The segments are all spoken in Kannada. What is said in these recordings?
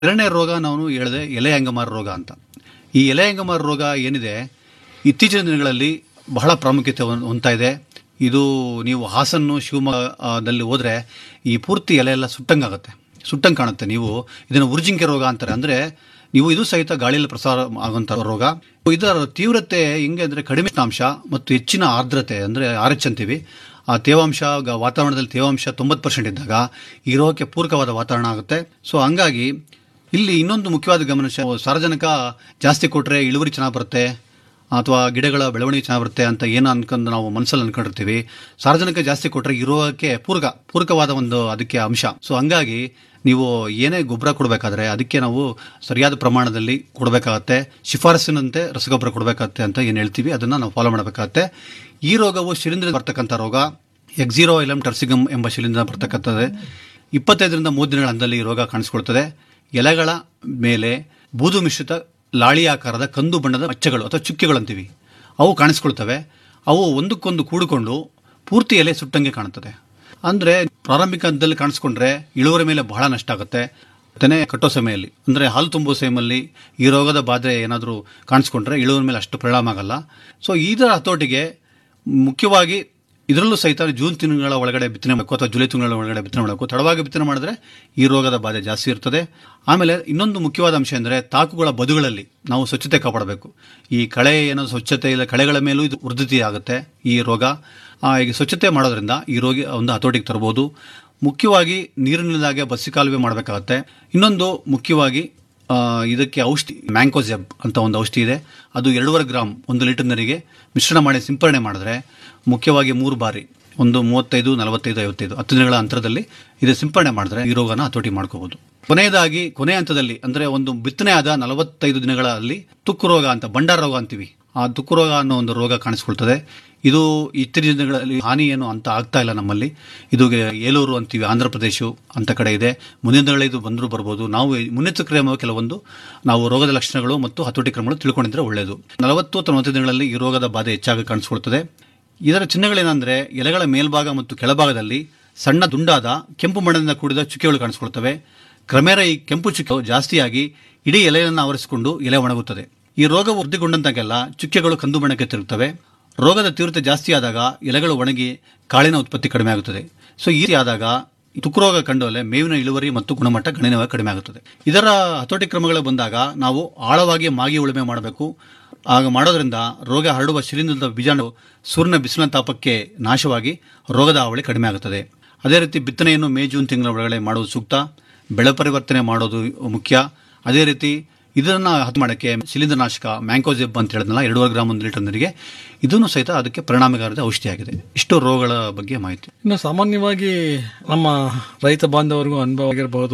ಎರಡನೇ ರೋಗ ನಾವು ಹೇಳಿದೆ ಎಲೆ ಅಂಗಮಾರ ರೋಗ ಅಂತ ಈ ಎಲೆ ಅಂಗಮಾರ ರೋಗ ಏನಿದೆ ಇತ್ತೀಚಿನ ದಿನಗಳಲ್ಲಿ ಬಹಳ ಪ್ರಾಮುಖ್ಯತೆ ಹೊಂ- ಹೊಂದ್ತಾ ಇದೆ ಇದು ನೀವು ಹಾಸನ್ನು ಶಿವಮೊಗ್ಗದಲ್ಲಿ ಹೋದ್ರೆ ಈ ಪೂರ್ತಿ ಎಲೆ ಎಲ್ಲ ಸುಟ್ಟಂಗಾಗುತ್ತೆ ಸುಟ್ಟಂಗೆ ಕಾಣುತ್ತೆ ನೀವು ಇದನ್ನು ಉರ್ಜಿಂಕೆ ರೋಗ ಅಂತಾರೆ ಅಂದ್ರೆ ನೀವು ಇದು ಸಹಿತ ಗಾಳಿಯಲ್ಲಿ ಪ್ರಸಾರ ಆಗುವಂಥ ರೋಗ ಇದರ ತೀವ್ರತೆ ಹೆಂಗೆ ಅಂದ್ರೆ ಕಡಿಮೆ ಅಂಶ ಮತ್ತು ಹೆಚ್ಚಿನ ಆರ್ದ್ರತೆ ಅಂದ್ರೆ ಆರ್ ಎಚ್ ಅಂತೀವಿ ಆ ತೇವಾಂಶ ಗ- ವಾತಾವರಣದಲ್ಲಿ ತೇವಾಂಶ ತೊಂಬತ್ತು ಪರ್ಸೆಂಟ್ ಇದ್ದಾಗ ಈ ರೋಗಕ್ಕೆ ಪೂರಕವಾದ ವಾತಾವರಣ ಆಗುತ್ತೆ ಸೊ ಹಂಗಾಗಿ ಇಲ್ಲಿ ಇನ್ನೊಂದು ಮುಖ್ಯವಾದ ಗಮನ ಸಾರ್ವಜನಿಕ ಜಾಸ್ತಿ ಕೊಟ್ಟರೆ ಇಳುವರಿ ಚೆನ್ನಾಗಿ ಬರುತ್ತೆ ಅಥವಾ ಗಿಡಗಳ ಬೆಳವಣಿಗೆ ಚೆನ್ನಾಗಿ ಬರುತ್ತೆ ಅಂತ ಏನು ಅನ್ಕೊಂಡು ನಾವು ಮನಸ್ಸಲ್ಲಿ ಅನ್ಕೊಂಡಿರ್ತೀವಿ ಸಾರ್ವಜನಿಕ ಜಾಸ್ತಿ ಕೊಟ್ಟರೆ ಈ ರೋಗಕ್ಕೆ ಪೂರಕ ಪೂರಕವಾದ ಒಂದು ಅದಕ್ಕೆ ಅಂಶ ಸೊ ಹಂಗಾಗಿ ನೀವು ಏನೇ ಗೊಬ್ಬರ ಕೊಡಬೇಕಾದ್ರೆ ಅದಕ್ಕೆ ನಾವು ಸರಿಯಾದ ಪ್ರಮಾಣದಲ್ಲಿ ಕೊಡಬೇಕಾಗತ್ತೆ ಶಿಫಾರಸಿನಂತೆ ರಸಗೊಬ್ಬರ ಕೊಡಬೇಕಾಗತ್ತೆ ಅಂತ ಏನು ಹೇಳ್ತೀವಿ ಅದನ್ನು ನಾವು ಫಾಲೋ ಮಾಡಬೇಕಾಗತ್ತೆ ಈ ರೋಗವು ಶಿಲೀಂಧ್ರ ಬರ್ತಕ್ಕಂಥ ರೋಗ ಎಕ್ಸಿರೋ ಎಲಮ್ ಟರ್ಸಿಗಮ್ ಎಂಬ ಶಿಲೀಂಧ್ರ ಬರ್ತಕ್ಕಂಥದ್ದು ಇಪ್ಪತ್ತೈದರಿಂದ ಮೂವತ್ತು ದಿನಗಳ ಹಂತದಲ್ಲಿ ಈ ರೋಗ ಕಾಣಿಸ್ಕೊಳ್ತದೆ ಎಲೆಗಳ ಮೇಲೆ ಬೂದು ಮಿಶ್ರಿತ ಲಾಳಿ ಆಕಾರದ ಕಂದು ಬಣ್ಣದ ಮಚ್ಚಗಳು ಅಥವಾ ಚುಕ್ಕೆಗಳು ಅಂತೀವಿ ಅವು ಕಾಣಿಸ್ಕೊಳ್ತವೆ ಅವು ಒಂದಕ್ಕೊಂದು ಕೂಡಿಕೊಂಡು ಪೂರ್ತಿ ಎಲೆ ಸುಟ್ಟಂಗೆ ಕಾಣುತ್ತದೆ ಅಂದ್ರೆ ಪ್ರಾರಂಭಿಕ ಹಂತದಲ್ಲಿ ಕಾಣಿಸ್ಕೊಂಡ್ರೆ ಇಳುವರಿ ಮೇಲೆ ಬಹಳ ನಷ್ಟ ಆಗುತ್ತೆ ತೆನೆ ಕಟ್ಟೋ ಸಮಯದಲ್ಲಿ ಅಂದ್ರೆ ಹಾಲು ತುಂಬುವ ಸಮಯದಲ್ಲಿ ಈ ರೋಗದ ಬಾಧೆ ಏನಾದರೂ ಕಾಣಿಸ್ಕೊಂಡ್ರೆ ಇಳುವರಿ ಮೇಲೆ ಅಷ್ಟು ಪರಿಣಾಮ ಆಗಲ್ಲ ಸೊ ಇದರ ಹತೋಟಿಗೆ ಮುಖ್ಯವಾಗಿ ಇದರಲ್ಲೂ ಸಹಿತ ಜೂನ್ ತಿಂಗಳ ಒಳಗಡೆ ಬಿತ್ತನೆ ಮಾಡಬೇಕು ಅಥವಾ ಜುಲೈ ತಿಂಗಳ ಒಳಗಡೆ ಬಿತ್ತನೆ ಮಾಡಬೇಕು ತಡವಾಗಿ ಬಿತ್ತನೆ ಮಾಡಿದ್ರೆ ಈ ರೋಗದ ಬಾಧೆ ಜಾಸ್ತಿ ಇರ್ತದೆ ಆಮೇಲೆ ಇನ್ನೊಂದು ಮುಖ್ಯವಾದ ಅಂಶ ಅಂದರೆ ತಾಕುಗಳ ಬದುಗಳಲ್ಲಿ ನಾವು ಸ್ವಚ್ಛತೆ ಕಾಪಾಡಬೇಕು ಈ ಕಳೆ ಏನೋ ಸ್ವಚ್ಛತೆ ಇಲ್ಲ ಕಳೆಗಳ ಮೇಲೂ ಇದು ವೃದ್ಧಿ ಆಗುತ್ತೆ ಈ ರೋಗ ಆ, ಈಗ ಸ್ವಚ್ಛತೆ ಮಾಡೋದ್ರಿಂದ ಈ ರೋಗ ಒಂದು ಹತೋಟಿಗೆ ತರಬಹುದು ಮುಖ್ಯವಾಗಿ ನೀರಿನಿಂದಾಗೆ ಬಸ್ಸಿ ಕಾಲುವೆ ಮಾಡಬೇಕಾಗತ್ತೆ ಇನ್ನೊಂದು ಮುಖ್ಯವಾಗಿ ಆ, ಇದಕ್ಕೆ ಔಷಧಿ ಮ್ಯಾಂಕೋಜೆಬ್ ಅಂತ ಒಂದು ಔಷಧಿ ಇದೆ ಅದು ಎರಡೂವರೆ ಗ್ರಾಮ್ ಒಂದು ಲೀಟರ್ ನೀರಿಗೆ ಮಿಶ್ರಣ ಮಾಡಿ ಸಿಂಪರಣೆ ಮಾಡಿದ್ರೆ ಮುಖ್ಯವಾಗಿ ಮೂರು ಬಾರಿ ಒಂದು ಮೂವತ್ತೈದು ನಲವತ್ತೈದು ಐವತ್ತೈದು ಹತ್ತು ದಿನಗಳ ಅಂತರದಲ್ಲಿ ಇದು ಸಿಂಪರಣೆ ಮಾಡಿದ್ರೆ ಈ ರೋಗನ ಹತೋಟಿ ಮಾಡ್ಕೋಬಹುದು ಕೊನೆಯದಾಗಿ ಕೊನೆ ಹಂತದಲ್ಲಿ ಅಂದ್ರೆ ಒಂದು ಬಿತ್ತನೆ ಆದ ನಲವತ್ತೈದು ದಿನಗಳಲ್ಲಿ ತುಕ್ಕು ರೋಗ ಅಂತ ಬಂಡಾರ ರೋಗ ಅಂತೀವಿ ಆ ತುಕ್ಕು ರೋಗ ಅನ್ನೋ ಒಂದು ರೋಗ ಕಾಣಿಸ್ಕೊಳ್ತದೆ ಇದು ಇತ್ತೀಚಿನ ದಿನಗಳಲ್ಲಿ ಹಾನಿ ಏನು ಅಂತ ಆಗ್ತಾ ಇಲ್ಲ ನಮ್ಮಲ್ಲಿ ಇದು ಏಲೂರು ಅಂತೀವಿ ಆಂಧ್ರ ಪ್ರದೇಶ ಅಂತ ಕಡೆ ಇದೆ ಮುಂದಿನ ದಿನಗಳಲ್ಲಿ ಇದು ಬಂದರೂ ಬರ್ಬೋದು ನಾವು ಮುನ್ನೆಚ್ಚರಿಕೆ ಕ್ರಮ ಕೆಲವೊಂದು ನಾವು ರೋಗದ ಲಕ್ಷಣಗಳು ಮತ್ತು ಹತೋಟಿ ಕ್ರಮಗಳು ತಿಳ್ಕೊಂಡಿದ್ರೆ ಒಳ್ಳೆಯದು ನಲವತ್ತು ಅಥವಾ ನಲವತ್ತು ದಿನಗಳಲ್ಲಿ ಈ ರೋಗದ ಬಾಧೆ ಹೆಚ್ಚಾಗಿ ಕಾಣಿಸ್ಕೊಳ್ತದೆ ಇದರ ಚಿಹ್ನೆಗಳೇನೆಂದ್ರೆ ಎಲೆಗಳ ಮೇಲ್ಭಾಗ ಮತ್ತು ಕೆಳಭಾಗದಲ್ಲಿ ಸಣ್ಣ ದುಂಡಾದ ಕೆಂಪು ಮಣ್ಣಿನಿಂದ ಕೂಡಿದ ಚುಕ್ಕೆಗಳು ಕಾಣಿಸ್ಕೊಳ್ತವೆ ಕ್ರಮೇಣ ಈ ಕೆಂಪು ಚುಕ್ಕೆ ಜಾಸ್ತಿಯಾಗಿ ಇಡೀ ಎಲೆಯನ್ನು ಆವರಿಸಿಕೊಂಡು ಎಲೆ ಒಣಗುತ್ತದೆ ಈ ರೋಗ ವೃದ್ಧಿಗೊಂಡಂತಾಗೆಲ್ಲ ಚುಕ್ಕೆಗಳು ಕಂದು ಬಣ್ಣಕ್ಕೆ ತಿರುಗುತ್ತವೆ ರೋಗದ ತೀವ್ರತೆ ಜಾಸ್ತಿ ಆದಾಗ ಎಲೆಗಳು ಒಣಗಿ ಕಾಳಿನ ಉತ್ಪತ್ತಿ ಕಡಿಮೆ ಆಗುತ್ತದೆ ಸೊ ಈ ರೀತಿ ಆದಾಗ ತುಕ್ಕುರೋಗ ಕಂಡಲೆ ಮೇವಿನ ಇಳುವರಿ ಮತ್ತು ಗುಣಮಟ್ಟ ಗಣನೀಯವಾಗಿ ಕಡಿಮೆ ಆಗುತ್ತದೆ ಇದರ ಹತೋಟಿ ಕ್ರಮಗಳು ಬಂದಾಗ ನಾವು ಆಳವಾಗಿ ಮಾಗಿ ಉಳುಮೆ ಮಾಡಬೇಕು ಆಗ ಮಾಡೋದ್ರಿಂದ ರೋಗ ಹರಡುವ ಶಿಲೀಂಧ್ರದ ಬೀಜಾಣು ಸೂರ್ಯನ ಬಿಸಿಲಿನ ತಾಪಕ್ಕೆ ನಾಶವಾಗಿ ರೋಗದ ಹಾವಳಿ ಕಡಿಮೆ ಆಗುತ್ತದೆ ಅದೇ ರೀತಿ ಬಿತ್ತನೆಯನ್ನು ಮೇ ಜೂನ್ ತಿಂಗಳ ಒಳಗಡೆ ಮಾಡುವುದು ಸೂಕ್ತ ಬೆಳೆ ಪರಿವರ್ತನೆ ಮಾಡೋದು ಮುಖ್ಯ ಅದೇ ರೀತಿ ಇದನ್ನ ಹತ್ತು ಮಾಡೋಕ್ಕೆ ಶಿಲೀಂಧ್ರನಾಶಕ ಮ್ಯಾಂಕೋಜೆಬ್ ಅಂತ ಹೇಳಿದ್ನಲ್ಲ ಎರಡೂವರೆ ಗ್ರಾಮ್ ಒಂದು ಲೀಟರ್ ನೀರಿಗೆ ಇದನ್ನು ಸಹಿತ ಅದಕ್ಕೆ ಪರಿಣಾಮಕಾರದ ಔಷಧಿಯಾಗಿದೆ ಇಷ್ಟು ರೋಗಗಳ ಬಗ್ಗೆ ಮಾಹಿತಿ ಇನ್ನು ಸಾಮಾನ್ಯವಾಗಿ ನಮ್ಮ ರೈತ ಬಾಂಧವರಿಗೂ ಅನುಭವ ಆಗಿರಬಹುದು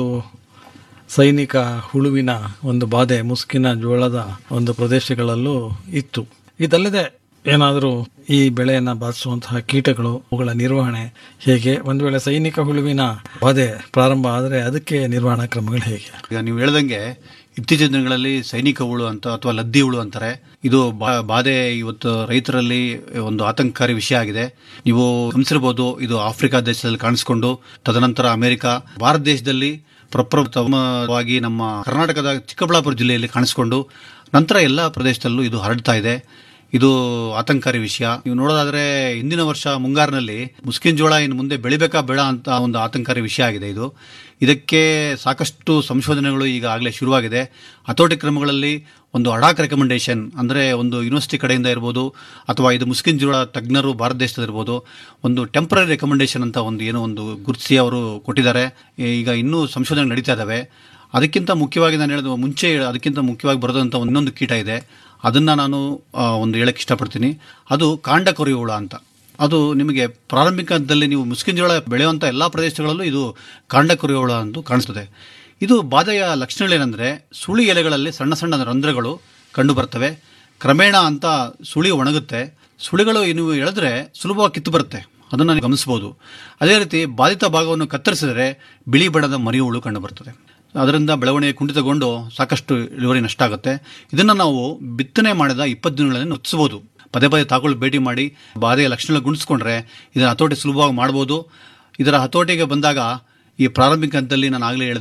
ಸೈನಿಕ ಹುಳುವಿನ ಒಂದು ಬಾಧೆ ಮುಸುಕಿನ ಜೋಳದ ಒಂದು ಪ್ರದೇಶಗಳಲ್ಲೂ ಇತ್ತು ಇದಲ್ಲದೆ ಏನಾದರೂ ಈ ಬೆಳೆಯನ್ನು ಬಾಧಿಸುವಂತಹ ಕೀಟಗಳು ಅವುಗಳ ನಿರ್ವಹಣೆ ಹೇಗೆ ಒಂದು ವೇಳೆ ಸೈನಿಕ ಹುಳುವಿನ ಬಾಧೆ ಪ್ರಾರಂಭ ಆದರೆ ಅದಕ್ಕೆ ನಿರ್ವಹಣಾ ಕ್ರಮಗಳು ಹೇಗೆ ಈಗ ನೀವು ಹೇಳ್ದಂಗೆ ಇತ್ತೀಚಿನ ದಿನಗಳಲ್ಲಿ ಸೈನಿಕ ಹುಳು ಅಂತ ಅಥವಾ ಲದ್ದಿ ಹುಳು ಅಂತಾರೆ ಇದು ಬಾ- ಬಾಧೆ ಇವತ್ತು ರೈತರಲ್ಲಿ ಒಂದು ಆತಂಕಕಾರಿ ವಿಷಯ ಆಗಿದೆ ನೀವು ಗಮನಿಸಿರ್ಬೋದು ಇದು ಆಫ್ರಿಕಾ ದೇಶದಲ್ಲಿ ಕಾಣಿಸ್ಕೊಂಡು ತದನಂತರ ಅಮೆರಿಕ ಭಾರತ ದೇಶದಲ್ಲಿ ಪ್ರಪ್ರಥಮವಾಗಿ ನಮ್ಮ ಕರ್ನಾಟಕದ ಚಿಕ್ಕಬಳ್ಳಾಪುರ ಜಿಲ್ಲೆಯಲ್ಲಿ ಕಾಣಿಸ್ಕೊಂಡು ನಂತರ ಎಲ್ಲ ಪ್ರದೇಶದಲ್ಲೂ ಇದು ಹರಡ್ತಾ ಇದೆ ಇದು ಆತಂಕಕಾರಿ ವಿಷಯ ನೀವು ನೋಡೋದಾದ್ರೆ ಹಿಂದಿನ ವರ್ಷ ಮುಂಗಾರಿನಲ್ಲಿ ಮುಸ್ಕಿನ್ ಜೋಳ ಇನ್ನು ಮುಂದೆ ಬೆಳಿಬೇಕಾ ಬೇಡ ಅಂತ ಒಂದು ಆತಂಕಕಾರಿ ವಿಷಯ ಆಗಿದೆ ಇದು ಇದಕ್ಕೆ ಸಾಕಷ್ಟು ಸಂಶೋಧನೆಗಳು ಈಗ ಆಗಲೇ ಶುರುವಾಗಿದೆ ಹತೋಟಿ ಕ್ರಮಗಳಲ್ಲಿ ಒಂದು ಅಡಾಕ್ ರೆಕಮೆಂಡೇಶನ್ ಅಂದ್ರೆ ಒಂದು ಯೂನಿವರ್ಸಿಟಿ ಕಡೆಯಿಂದ ಇರ್ಬೋದು ಅಥವಾ ಇದು ಮುಸ್ಕಿನ್ ಜೋಳ ತಜ್ಞರು ಭಾರತ ದೇಶದಲ್ಲಿ ಇರ್ಬೋದು ಒಂದು ಟೆಂಪರರಿ ರೆಕಮೆಂಡೇಶನ್ ಅಂತ ಒಂದು ಏನೋ ಒಂದು ಗುರುತಿಸಿ ಅವರು ಕೊಟ್ಟಿದ್ದಾರೆ ಈಗ ಇನ್ನೂ ಸಂಶೋಧನೆ ನಡೀತಾ ಇದ್ದಾವೆ ಅದಕ್ಕಿಂತ ಮುಖ್ಯವಾಗಿ ನಾನು ಹೇಳಿದ ಮುಂಚೆ ಅದಕ್ಕಿಂತ ಮುಖ್ಯವಾಗಿ ಬರೋದಂತ ಇನ್ನೊಂದು ಕೀಟ ಇದೆ ಅದನ್ನ ನಾನು ಆ, ಒಂದು ಹೇಳಕ್ಕೆ ಇಷ್ಟಪಡ್ತೀನಿ ಅದು ಕಾಂಡ ಕೊರೆಯುವ ಹುಳ ಅಂತ ಅದು ನಿಮಗೆ ಪ್ರಾರಂಭಿಕ ಹಂತದಲ್ಲಿ ನೀವು ಮುಸ್ಕಿನ್ ಜೋಳ ಬೆಳೆಯುವಂಥ ಎಲ್ಲ ಪ್ರದೇಶಗಳಲ್ಲೂ ಇದು ಕಾಂಡ ಕೊರೆಯುವ ಹುಳ ಅಂತ ಕಾಣಿಸ್ತದೆ ಇದು ಬಾಧೆಯ ಲಕ್ಷಣಗಳೇನೆಂದರೆ ಸುಳಿ ಎಲೆಗಳಲ್ಲಿ ಸಣ್ಣ ಸಣ್ಣ ರಂಧ್ರಗಳು ಕಂಡು ಬರ್ತವೆ ಕ್ರಮೇಣ ಅಂತ ಸುಳಿ ಒಣಗುತ್ತೆ ಸುಳಿಗಳು ನೀವು ಎಳೆದ್ರೆ ಸುಲಭವಾಗಿ ಕಿತ್ತು ಬರುತ್ತೆ ಅದನ್ನು ನೀವು ಗಮನಿಸಬಹುದು ಅದೇ ರೀತಿ ಬಾಧಿತ ಭಾಗವನ್ನು ಕತ್ತರಿಸಿದರೆ ಬಿಳಿ ಬಣ್ಣದ ಮರಿ ಹುಳು ಕಂಡು ಬರ್ತದೆ ಅದರಿಂದ ಬೆಳವಣಿಗೆ ಕುಂಠಿತಗೊಂಡು ಸಾಕಷ್ಟು ಇಳುವರಿ ನಷ್ಟ ಆಗುತ್ತೆ ಇದನ್ನು ನಾವು ಬಿತ್ತನೆ ಮಾಡಿದ ಇಪ್ಪತ್ತು ದಿನಗಳಲ್ಲಿ ನುಚ್ಚಿಸಬಹುದು ಪದೇ ಪದೇ ತಾಕುಳು ಭೇಟಿ ಮಾಡಿ ಬಾಧೆಯ ಲಕ್ಷಣ ಗುಣಿಸ್ಕೊಂಡ್ರೆ ಇದರ ಹತೋಟಿ ಸುಲಭವಾಗಿ ಮಾಡ್ಬೋದು ಇದರ ಹತೋಟಿಗೆ ಬಂದಾಗ ಈ ಪ್ರಾರಂಭಿಕ ಹಂತದಲ್ಲಿ ನಾನು ಆಗಲೇ ಹೇಳಿದೆ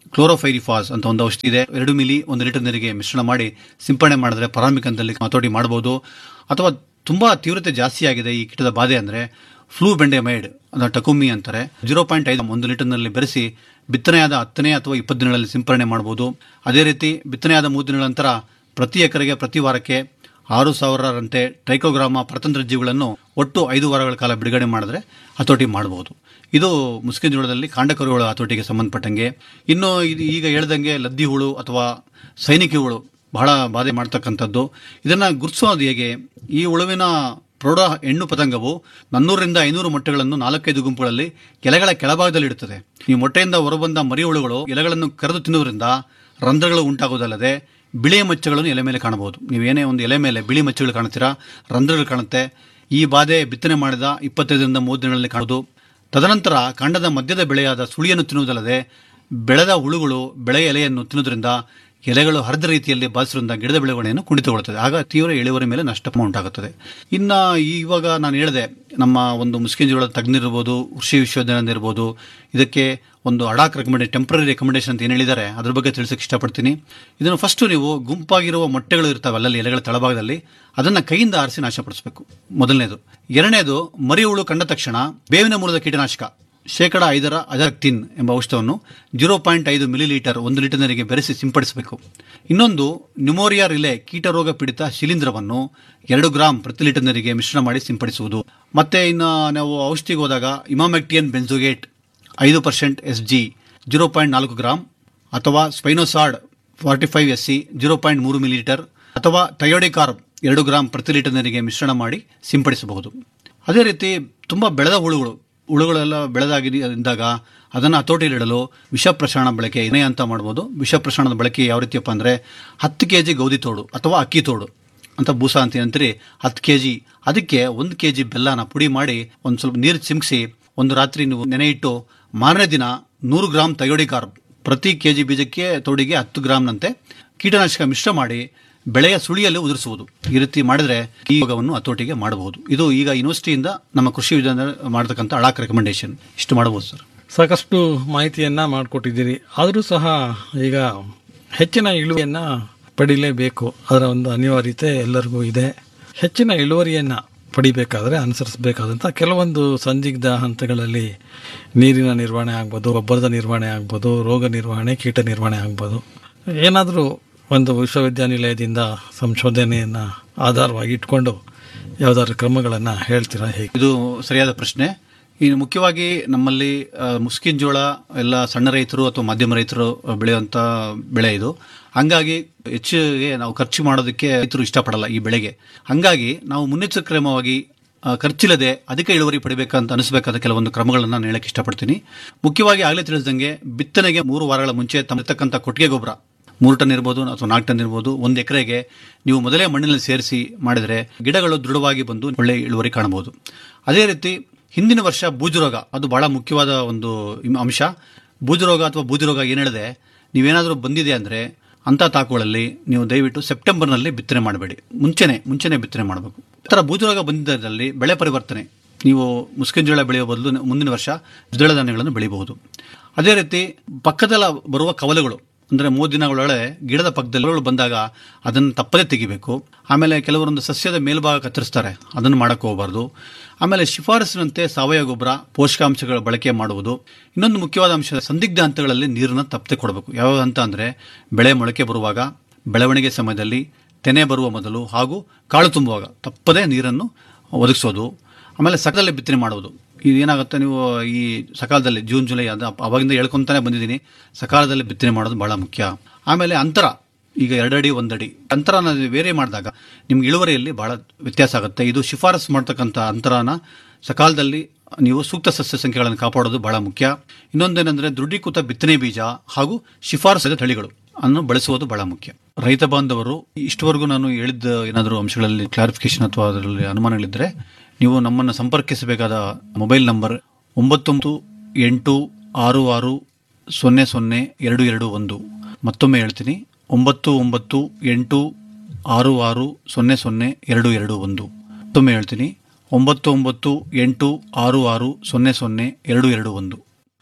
ಕ್ಲೋರೋಫೈರಿಫಾಸ್ ಅಂತ ಒಂದು ಔಷಧಿ ಇದೆ ಎರಡು ಮಿಲಿ ಒಂದು ಲೀಟರ್ ನೀರಿಗೆ ಮಿಶ್ರಣ ಮಾಡಿ ಸಿಂಪಡಣೆ ಮಾಡಿದ್ರೆ ಪ್ರಾರಂಭಿಕ ಹಂತದಲ್ಲಿ ಹತೋಟಿ ಮಾಡಬಹುದು ಅಥವಾ ತುಂಬಾ ತೀವ್ರತೆ ಜಾಸ್ತಿ ಆಗಿದೆ ಈ ಕೀಟದ ಬಾಧೆ ಅಂದ್ರೆ ಫ್ಲೂ ಬೆಂಡೆಮೈಡ್ ಅದನ್ನ ಟಕುಮಿ ಅಂತಾರೆ ಜೀರೋ ಪಾಯಿಂಟ್ ಐದು ಒಂದು ಲೀಟರ್ನಲ್ಲಿ ಬೆರೆಸಿ ಬಿತ್ತನೆಯಾದ ಹತ್ತನೇ ಅಥವಾ ಇಪ್ಪತ್ತು ದಿನಗಳಲ್ಲಿ ಸಿಂಪರಣೆ ಮಾಡಬಹುದು ಅದೇ ರೀತಿ ಬಿತ್ತನೆಯಾದ ಮೂರು ದಿನಗಳ ನಂತರ ಪ್ರತಿ ಎಕರೆಗೆ ಪ್ರತಿ ವಾರಕ್ಕೆ ಆರು ಸಾವಿರರಂತೆ ಟ್ರೈಕೋಗ್ರಾಮ ಪರತಂತ್ರ ಜೀವಿಗಳನ್ನು ಒಟ್ಟು ಐದು ವಾರಗಳ ಕಾಲ ಬಿಡುಗಡೆ ಮಾಡಿದ್ರೆ ಹತೋಟಿ ಮಾಡಬಹುದು ಇದು ಮುಸ್ಕಿನ ಜೋಳದಲ್ಲಿ ಕಾಂಡಕರುಗಳ ಹತೋಟಿಗೆ ಸಂಬಂಧಪಟ್ಟಂಗೆ ಇನ್ನು ಇದು ಈಗ ಹೇಳ್ದಂಗೆ ಲದ್ದಿ ಹುಳು ಅಥವಾ ಸೈನಿಕ ಹುಳು ಬಹಳ ಬಾಧೆ ಮಾಡ್ತಕ್ಕಂಥದ್ದು ಇದನ್ನ ಗುರುತಿಸೋದು ಹೇಗೆ ಈ ಹುಳುವಿನ ಪ್ರೌಢ ಹೆಣ್ಣು ಪತಂಗವು ನಾನ್ನೂರರಿಂದ ಐನೂರು ಮೊಟ್ಟೆಗಳನ್ನು ನಾಲ್ಕೈದು ಗುಂಪುಗಳಲ್ಲಿ ಎಲೆಗಳ ಕೆಳಭಾಗದಲ್ಲಿ ಇಡುತ್ತದೆ ಈ ಮೊಟ್ಟೆಯಿಂದ ಹೊರಬಂದ ಮರಿ ಹುಳುಗಳು ಎಲೆಗಳನ್ನು ಕರೆದು ತಿನ್ನುವುದರಿಂದ ರಂಧ್ರಗಳು ಉಂಟಾಗುವುದಲ್ಲದೆ ಬಿಳಿಯ ಮಚ್ಚಗಳನ್ನು ಎಲೆ ಮೇಲೆ ಕಾಣಬಹುದು ನೀವೇನೇ ಒಂದು ಎಲೆ ಮೇಲೆ ಬಿಳಿ ಮಚ್ಚಗಳು ಕಾಣ್ತೀರಾ ರಂಧ್ರಗಳು ಕಾಣುತ್ತೆ ಈ ಬಾಧೆ ಬಿತ್ತನೆ ಮಾಡಿದ ಇಪ್ಪತ್ತೈದರಿಂದ ಮೂವತ್ತು ದಿನಗಳಲ್ಲಿ ಕಾಣುವುದು ತದನಂತರ ಕಾಂಡದ ಮಧ್ಯದ ಬೆಳೆಯಾದ ಸುಳಿಯನ್ನು ತಿನ್ನುವುದಲ್ಲದೆ ಬೆಳೆದ ಹುಳುಗಳು ಬೆಳೆಯ ಎಲೆಯನ್ನು ತಿನ್ನುವುದರಿಂದ ಎಲೆಗಳು ಹರಿದ ರೀತಿಯಲ್ಲಿ ಬಾಧಿಸುವುದರಿಂದ ಗಿಡದ ಬೆಳವಣಿಗೆಯನ್ನು ಕುಂಠಿತಗೊಳ್ಳುತ್ತದೆ ಆಗ ತೀವ್ರ ಇಳುವರಿ ಮೇಲೆ ನಷ್ಟ ಉಂಟಾಗುತ್ತದೆ ಇನ್ನು ಇವಾಗ ನಾನು ಹೇಳಿದೆ ನಮ್ಮ ಒಂದು ಮುಸ್ಕಿನ್ ಜೋಳದ ತಜ್ಞರಿರ್ಬೋದು ಕೃಷಿ ವಿಶ್ವವಿದ್ಯಾಲಯ ಇರ್ಬೋದು ಇದಕ್ಕೆ ಒಂದು ಅಡಾಕ್ ರೆಕಮೆಂಡೇ ಟೆಂಪ್ರರಿ ರೆಕಮೆಂಡೇಶನ್ ಅಂತ ಏನು ಹೇಳಿದ್ದಾರೆ ಅದ್ರ ಬಗ್ಗೆ ತಿಳಿಸಕ್ಕೆ ಇಷ್ಟಪಡ್ತೀನಿ ಇದನ್ನು ಫಸ್ಟ್ ನೀವು ಗುಂಪಾಗಿರುವ ಮೊಟ್ಟೆಗಳು ಇರ್ತಾವೆ ಅಲ್ಲಲ್ಲಿ ಎಲೆಗಳ ತಳಭಾಗದಲ್ಲಿ ಅದನ್ನ ಕೈಯಿಂದ ಆರಿಸಿ ನಾಶಪಡಿಸಬೇಕು ಮೊದಲನೇದು ಎರಡನೇದು ಮರಿ ಹುಳು ಕಂಡ ತಕ್ಷಣ ಬೇವಿನ ಮೂಲದ ಕೀಟನಾಶಕ ಶೇಕಡ ಐದರ ಅಜಾಕ್ಟಿನ್ ಎಂಬ ಔಷಧವನ್ನು ಜೀರೋ ಪಾಯಿಂಟ್ ಐದು ಮಿಲಿ ಲೀಟರ್ ಒಂದು ಲೀಟರ್ ನೀರಿಗೆ ಬೆರೆಸಿ ಸಿಂಪಡಿಸಬೇಕು ಇನ್ನೊಂದು ನ್ಯುಮೋರಿಯಾ ರಿಲೆ ಕೀಟರೋಗ ಪೀಡಿತ ಶಿಲೀಂಧ್ರವನ್ನು ಎರಡು ಗ್ರಾಂ ಪ್ರತಿ ಲೀಟರ್ ನೀರಿಗೆ ಮಿಶ್ರಣ ಮಾಡಿ ಸಿಂಪಡಿಸುವುದು ಮತ್ತೆ ಇನ್ನು ನಾವು ಔಷಧಿಗೆ ಹೋದಾಗ ಇಮಾಮೆಕ್ಟಿಯನ್ ಬೆನ್ಸೋಗೇಟ್ ಐದು percent S G zero point ನಾಲ್ಕು ಗ್ರಾಂ ಅಥವಾ spinosad forty five S C zero point ಮೂರು ಮಿಲಿ ಲೀಟರ್ ಅಥವಾ ಥಯೋಡಿಕಾರ್ಬ್ ಎರಡು ಗ್ರಾಂ ಪ್ರತಿ ಲೀಟರ್ ನೀರಿಗೆ ಮಿಶ್ರಣ ಮಾಡಿ ಸಿಂಪಡಿಸಬಹುದು ಅದೇ ರೀತಿ ತುಂಬಾ ಬೆಳೆದ ಹುಳುಗಳು ಹುಳುಗಳೆಲ್ಲ ಬೆಳೆದಾಗಿದ್ದಾಗ ಅದನ್ನು ಹತೋಟಿಯಲ್ಲಿಡಲು ವಿಷ ಪ್ರಸಾರಣ ಬಳಕೆ ಏನೇ ಅಂತ ಮಾಡ್ಬೋದು ವಿಷ ಪ್ರಸಾರಣದ ಬಳಕೆ ಯಾವ ರೀತಿಯಪ್ಪ ಅಂದರೆ ಹತ್ತು ಕೆ ಜಿ ಗೋಧಿ ತೋಡು ಅಥವಾ ಅಕ್ಕಿ ತೋಡು ಅಂತ ಬೂಸ ಅಂತ ಏನಂತೀರಿ ಹತ್ತು ಕೆ ಜಿ ಅದಕ್ಕೆ ಒಂದು ಕೆ ಜಿ ಬೆಲ್ಲನ ಪುಡಿ ಮಾಡಿ ಒಂದು ಸ್ವಲ್ಪ ನೀರು ಚಿಮ್ಕಿಸಿ ಒಂದು ರಾತ್ರಿ ನೀವು ನೆನೆ ಇಟ್ಟು ಮಾರನೇ ದಿನ ನೂರು ಗ್ರಾಮ್ ತಯೋಡಿ ಕಾರ್ಬ್ ಪ್ರತಿ ಕೆ ಜಿ ಬೀಜಕ್ಕೆ ತೋಡಿಗೆ ಹತ್ತು ಗ್ರಾಮ್ನಂತೆ ಕೀಟನಾಶಕ ಮಿಶ್ರ ಮಾಡಿ ಬೆಳೆಯ ಸುಳಿಯಲ್ಲಿ ಉದುರಿಸುವುದು ಈ ರೀತಿ ಮಾಡಿದ್ರೆ ಈ ಯೋಗವನ್ನು ಹತೋಟಿಗೆ ಮಾಡಬಹುದು ಇದು ಈಗ ಯೂನಿವರ್ಸಿಟಿಯಿಂದ ನಮ್ಮ ಕೃಷಿ ವಿಜ್ಞಾನ ಮಾಡತಕ್ಕಂಥ ಅಳಾಕ್ ರೆಕಮೆಂಡೇಶನ್ ಇಷ್ಟು ಮಾಡಬಹುದು ಸರ್ ಸಾಕಷ್ಟು ಮಾಹಿತಿಯನ್ನ ಮಾಡಿಕೊಟ್ಟಿದ್ದೀರಿ ಆದರೂ ಸಹ ಈಗ ಹೆಚ್ಚಿನ ಇಳುವರಿಯನ್ನ ಪಡಿಲೇಬೇಕು ಅದರ ಒಂದು ಅನಿವಾರ್ಯತೆ ಎಲ್ಲರಿಗೂ ಇದೆ ಹೆಚ್ಚಿನ ಇಳುವರಿಯನ್ನ ಪಡಿಬೇಕಾದ್ರೆ ಅನುಸರಿಸಬೇಕಾದಂಥ ಕೆಲವೊಂದು ಸಂದಿಗ್ಧ ಹಂತಗಳಲ್ಲಿ ನೀರಿನ ನಿರ್ವಹಣೆ ಆಗ್ಬೋದು ಗೊಬ್ಬರದ ನಿರ್ವಹಣೆ ಆಗ್ಬೋದು ರೋಗ ನಿರ್ವಹಣೆ ಕೀಟ ನಿರ್ವಹಣೆ ಆಗ್ಬೋದು ಏನಾದರೂ ಒಂದು ವಿಶ್ವವಿದ್ಯಾನಿಲಯದಿಂದ ಸಂಶೋಧನೆಯನ್ನ ಆಧಾರವಾಗಿ ಇಟ್ಕೊಂಡು ಯಾವ್ದಾದ್ರು ಕ್ರಮಗಳನ್ನು ಹೇಳ್ತೀರಾ ಹೇಗೆ ಇದು ಸರಿಯಾದ ಪ್ರಶ್ನೆ ಇನ್ನು ಮುಖ್ಯವಾಗಿ ನಮ್ಮಲ್ಲಿ ಆ, ಮುಸ್ಕಿನ್ ಜೋಳ ಎಲ್ಲ ಸಣ್ಣ ರೈತರು ಅಥವಾ ಮಧ್ಯಮ ರೈತರು ಬೆಳೆಯುವಂತ ಬೆಳೆ ಇದು ಹಂಗಾಗಿ ಹೆಚ್ಚಿಗೆ ನಾವು ಖರ್ಚು ಮಾಡೋದಕ್ಕೆ ರೈತರು ಇಷ್ಟಪಡಲ್ಲ ಈ ಬೆಳೆಗೆ ಹಂಗಾಗಿ ನಾವು ಮುನ್ನೆಚ್ಚರಿಕೆ ಕ್ರಮವಾಗಿ ಆ, ಖರ್ಚಿಲ್ಲದೆ ಅಧಿಕ ಇಳುವರಿ ಪಡಿಬೇಕಂತ ಅನಿಸಬೇಕಾದ ಕೆಲವೊಂದು ಕ್ರಮಗಳನ್ನು ನಾನು ಹೇಳಕ್ಕೆ ಇಷ್ಟಪಡ್ತೀನಿ ಮುಖ್ಯವಾಗಿ ಆಗಲೇ ತಿಳಿಸಿದಂಗೆ ಬಿತ್ತನೆಗೆ ಮೂರು ವಾರಗಳ ಮುಂಚೆ ತಮ್ಮತಕ್ಕಂಥ ಕೊಟ್ಟಿಗೆ ಗೊಬ್ಬರ ಮೂರು ಟನ್ ಇರ್ಬೋದು ಅಥವಾ ನಾಲ್ಕು ಟನ್ ಇರ್ಬೋದು ಒಂದು ಎಕರೆಗೆ ನೀವು ಮೊದಲೇ ಮಣ್ಣಿನಲ್ಲಿ ಸೇರಿಸಿ ಮಾಡಿದರೆ ಗಿಡಗಳು ದೃಢವಾಗಿ ಬಂದು ಒಳ್ಳೆ ಇಳುವರಿ ಕಾಣಬಹುದು ಅದೇ ರೀತಿ ಹಿಂದಿನ ವರ್ಷ ಬೂಜುರೋಗ ಅದು ಬಹಳ ಮುಖ್ಯವಾದ ಒಂದು ಇಮ್- ಅಂಶ ಬೂಜುರೋಗ ಅಥವಾ ಬೂದಿರೋಗ ಏನು ಹೇಳಿದೆ ನೀವೇನಾದರೂ ಬಂದಿದೆ ಅಂದರೆ ಅಂಥ ತಾಕುಗಳಲ್ಲಿ ನೀವು ದಯವಿಟ್ಟು ಸೆಪ್ಟೆಂಬರ್ನಲ್ಲಿ ಬಿತ್ತನೆ ಮಾಡಬೇಡಿ ಮುಂಚೆನೆ ಮುಂಚೆನೆ ಬಿತ್ತನೆ ಮಾಡಬೇಕು ಈ ಥರ ಬೂಜುರೋಗ ಬಂದಿದ್ದರಲ್ಲಿ ಬೆಳೆ ಪರಿವರ್ತನೆ ನೀವು ಮುಸ್ಕಿನ ಜೋಳ ಬೆಳೆಯುವ ಬದಲು ಮುಂದಿನ ವರ್ಷ ದ್ವಿದಳ ಧಾನ್ಯಗಳನ್ನು ಬೆಳೆಯಬಹುದು ಅದೇ ರೀತಿ ಪಕ್ಕದಲ್ಲ ಬರುವ ಕವಲುಗಳು ಅಂದರೆ ಮೂರು ದಿನಗಳೊಳಗೆ ಗಿಡದ ಪಕ್ಕದಲ್ಲಿ ಹುಳುಗಳು ಬಂದಾಗ ಅದನ್ನು ತಪ್ಪದೇ ತೆಗಿಬೇಕು ಆಮೇಲೆ ಕೆಲವರೊಂದು ಸಸ್ಯದ ಮೇಲ್ಭಾಗ ಕತ್ತರಿಸ್ತಾರೆ ಅದನ್ನು ಮಾಡಕ್ಕೆ ಹೋಗಬಾರ್ದು ಆಮೇಲೆ ಶಿಫಾರಸಿನಂತೆ ಸಾವಯವ ಗೊಬ್ಬರ ಪೋಷಕಾಂಶಗಳ ಬಳಕೆ ಮಾಡುವುದು ಇನ್ನೊಂದು ಮುಖ್ಯವಾದ ಅಂಶ ಸಂದಿಗ್ಧ ಹಂತಗಳಲ್ಲಿ ನೀರನ್ನು ತಪ್ಪದೆ ಕೊಡಬೇಕು ಯಾವ ಹಂತ ಅಂದರೆ ಬೆಳೆ ಮೊಳಕೆ ಬರುವಾಗ ಬೆಳವಣಿಗೆ ಸಮಯದಲ್ಲಿ ತೆನೆ ಬರುವ ಮೊದಲು ಹಾಗೂ ಕಾಳು ತುಂಬುವಾಗ ತಪ್ಪದೇ ನೀರನ್ನು ಒದಗಿಸೋದು ಆಮೇಲೆ ಸಕಾಲದಲ್ಲಿ ಬಿತ್ತನೆ ಮಾಡುವುದು ಇದೇನಾಗುತ್ತೆ ನೀವು ಈ ಸಕಾಲದಲ್ಲಿ ಜೂನ್ ಜುಲೈ ಅದು ಅವಾಗಿಂದ ಹೇಳ್ಕೊಂತಾನೆ ಬಂದಿದ್ದೀನಿ ಸಕಾಲದಲ್ಲಿ ಬಿತ್ತನೆ ಮಾಡೋದು ಬಹಳ ಮುಖ್ಯ ಆಮೇಲೆ ಅಂತರ ಈಗ ಎರಡಡಿ ಒಂದಡಿ ಅಂತರನ ಬೇರೆ ಮಾಡಿದಾಗ ನಿಮ್ಗೆ ಇಳುವರಿಯಲ್ಲಿ ಬಹಳ ವ್ಯತ್ಯಾಸ ಆಗುತ್ತೆ ಇದು ಶಿಫಾರಸು ಮಾಡ್ತಕ್ಕಂಥ ಅಂತರನ ಸಕಾಲದಲ್ಲಿ ನೀವು ಸೂಕ್ತ ಸಸ್ಯ ಸಂಖ್ಯೆಗಳನ್ನು ಕಾಪಾಡೋದು ಬಹಳ ಮುಖ್ಯ ಇನ್ನೊಂದೇನೆಂದ್ರೆ ದೃಢೀಕೃತ ಬಿತ್ತನೆ ಬೀಜ ಹಾಗೂ ಶಿಫಾರಸು ತಳಿಗಳು ಅನ್ನು ಬಳಸುವುದು ಬಹಳ ಮುಖ್ಯ ರೈತ ಬಾಂಧವರು ಇಷ್ಟವರೆಗೂ ನಾನು ಹೇಳಿದ್ದ ಏನಾದರೂ ಅಂಶಗಳಲ್ಲಿ ಕ್ಲಾರಿಫಿಕೇಶನ್ ಅಥವಾ ಅದರಲ್ಲಿ ಅನುಮಾನಗಳಿದ್ದರೆ ನೀವು ನಮ್ಮನ್ನು ಸಂಪರ್ಕಿಸಬೇಕಾದ ಮೊಬೈಲ್ ನಂಬರ್ ಒಂಬತ್ತೊಂಬತ್ತು ಎಂಟು ಆರು ಆರು ಸೊನ್ನೆ ಸೊನ್ನೆ ಎರಡು ಎರಡು ಒಂದು ಮತ್ತೊಮ್ಮೆ ಹೇಳ್ತೀನಿ ಒಂಬತ್ತು ಒಂಬತ್ತು ಎಂಟು ಆರು ಆರು ಸೊನ್ನೆ ಸೊನ್ನೆ ಎರಡು ಎರಡು ಒಂದು ಮತ್ತೊಮ್ಮೆ ಹೇಳ್ತೀನಿ ಒಂಬತ್ತು ಒಂಬತ್ತು ಎಂಟು ಆರು ಆರು ಸೊನ್ನೆ ಸೊನ್ನೆ ಎರಡು ಎರಡು ಒಂದು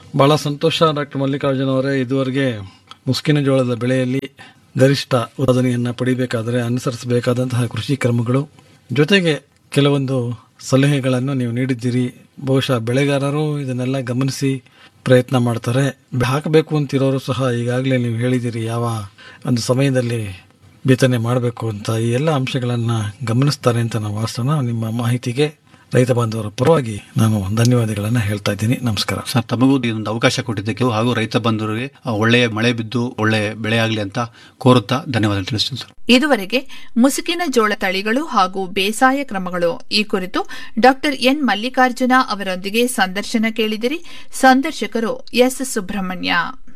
ಬಹಳ ಸಂತೋಷ ಡಾಕ್ಟರ್ ಮಲ್ಲಿಕಾರ್ಜುನ ಅವರೇ ಇದುವರೆಗೆ ಮುಸ್ಕಿನ ಜೋಳದ ಬೆಳೆಯಲ್ಲಿ ಗರಿಷ್ಠ ಉತ್ಪಾದನೆಯನ್ನು ಪಡಿಬೇಕಾದರೆ ಅನುಸರಿಸಬೇಕಾದಂತಹ ಕೃಷಿ ಕ್ರಮಗಳು ಜೊತೆಗೆ ಕೆಲವೊಂದು ಸಲಹೆಗಳನ್ನು ನೀವು ನೀಡಿದ್ದೀರಿ ಬಹುಶಃ ಬೆಳೆಗಾರರು ಇದನ್ನೆಲ್ಲ ಗಮನಿಸಿ ಪ್ರಯತ್ನ ಮಾಡ್ತಾರೆ ಹಾಕಬೇಕು ಅಂತಿರೋರು ಸಹ ಈಗಾಗಲೇ ನೀವು ಹೇಳಿದ್ದೀರಿ ಯಾವ ಒಂದು ಸಮಯದಲ್ಲಿ ಬಿತ್ತನೆ ಮಾಡಬೇಕು ಅಂತ ಈ ಎಲ್ಲ ಅಂಶಗಳನ್ನು ಗಮನಿಸ್ತಾರೆ ಅಂತ ನಾವು ಆಸೋಣ ನಿಮ್ಮ ಮಾಹಿತಿಗೆ ರೈತ ಬಾಂಧವರ ಪರವಾಗಿ ನಾನು ಧನ್ಯವಾದಗಳನ್ನು ಹೇಳ್ತಾ ಇದ್ದೀನಿ ನಮಸ್ಕಾರ ಸರ್ ತಮಗೂ ಇದೊಂದು ಅವಕಾಶ ಕೊಟ್ಟಿದ್ದಕ್ಕೆ ಹಾಗೂ ರೈತ ಬಂಧುಗಳಿಗೆ ಆ, ಒಳ್ಳೆಯ ಮಳೆ ಬಿದ್ದು ಒಳ್ಳೆಯ ಬೆಳೆ ಆಗಲಿ ಅಂತ ಕೋರುತ್ತಾ ಧನ್ಯವಾದ ತಿಳಿಸ್ತೀನಿ ಸರ್ ಇದುವರೆಗೆ ಮುಸುಕಿನ ಜೋಳ ತಳಿಗಳು ಹಾಗೂ ಬೇಸಾಯ ಕ್ರಮಗಳು ಈ ಕುರಿತು ಡಾಕ್ಟರ್ ಎನ್ ಮಲ್ಲಿಕಾರ್ಜುನ ಅವರೊಂದಿಗೆ ಸಂದರ್ಶನ ಕೇಳಿದಿರಿ ಸಂದರ್ಶಕರು ಎಸ್ ಸುಬ್ರಹ್ಮಣ್ಯ